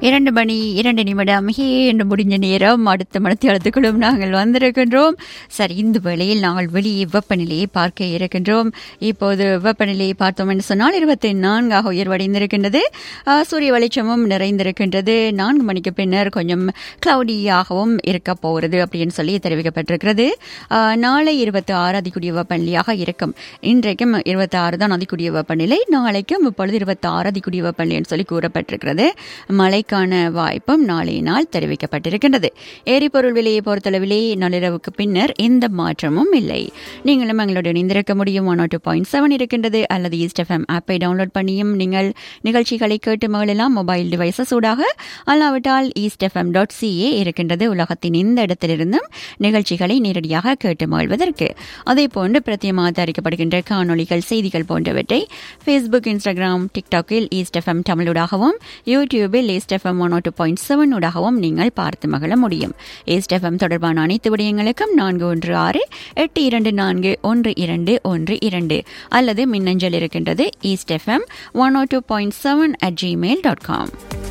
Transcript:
இரண்டு மணி இரண்டு நிமிடம் ஹே என்று முடிஞ்ச நேரம் அடுத்த மனத்தியாளத்துக்குள்ளும் நாங்கள் வந்திருக்கின்றோம் சரி இந்த வேளையில் நாங்கள் வெளியே வெப்பநிலையை பார்க்க இருக்கின்றோம் இப்போது வெப்பநிலையை பார்த்தோம் என்று சொன்னால் இருபத்தி நான்காக உயர்வடைந்திருக்கின்றது ஆ, சூரிய வெளிச்சமும் நிறைந்திருக்கின்றது நான்கு மணிக்கு பின்னர் கொஞ்சம் கிளவுடியாகவும் இருக்க போகிறது அப்படின்னு சொல்லி தெரிவிக்கப்பட்டிருக்கிறது ஆ, நாளை இருபத்தி ஆறு அதிகூடிய வெப்பநிலையாக இருக்கும் இன்றைக்கும் இருபத்தி ஆறு தான் அதிகூடிய வெப்பநிலை நாளைக்கும் இப்பொழுது இருபத்தி ஆறு அதிகூடிய வெப்பநிலைன்னு சொல்லி கூறப்பட்டிருக்கிறது மழைக்கான வாய்ப்பும் நாளைய நாள் தெரிவிக்கப்பட்டிருக்கின்றது எரிபொருள் விலையை பொறுத்தளவிலே நள்ளிரவுக்கு பின்னர் எந்த மாற்றமும் இல்லை நீங்களும் எங்களோட இணைந்திருக்க முடியும் ஒன் டூ பாயிண்ட் செவன் இருக்கின்றது அல்லது ஈஸ்ட் எஃப்எம் ஆப்பை டவுன்லோட் பண்ணியும் நீங்கள் நிகழ்ச்சிகளை கேட்டு மகளெல்லாம் மொபைல் டிவைசஸ் ஊடாக அல்லாவிட்டால் ஈஸ்ட் எஃப்எம் டாட் சிஏ இருக்கின்றது உலகத்தின் இந்த இடத்திலிருந்தும் நிகழ்ச்சிகளை நேரடியாக கேட்டு மகிழ்வதற்கு அதே போன்று பிரத்தியமாக தயாரிக்கப்படுகின்ற காணொளிகள் செய்திகள் போன்றவற்றை ஃபேஸ்புக் இன்ஸ்டாகிராம் டிக்டாக்கில் ஈஸ்ட் எஃப்எம் தமிழூடாகவும் யூடியூபில் East FM one two point seven ஊடாகவும் நீங்கள் பார்த்து மகிழ முடியும் ஈஸ்ட் எஃப்எம் தொடர்பான அனைத்து விடயங்களுக்கும் நான்கு ஒன்று ஆறு எட்டு இரண்டு நான்கு ஒன்று இரண்டு ஒன்று இரண்டு அல்லது மின்னஞ்சல் இருக்கின்றது East FM one two point seven at Gmail dot com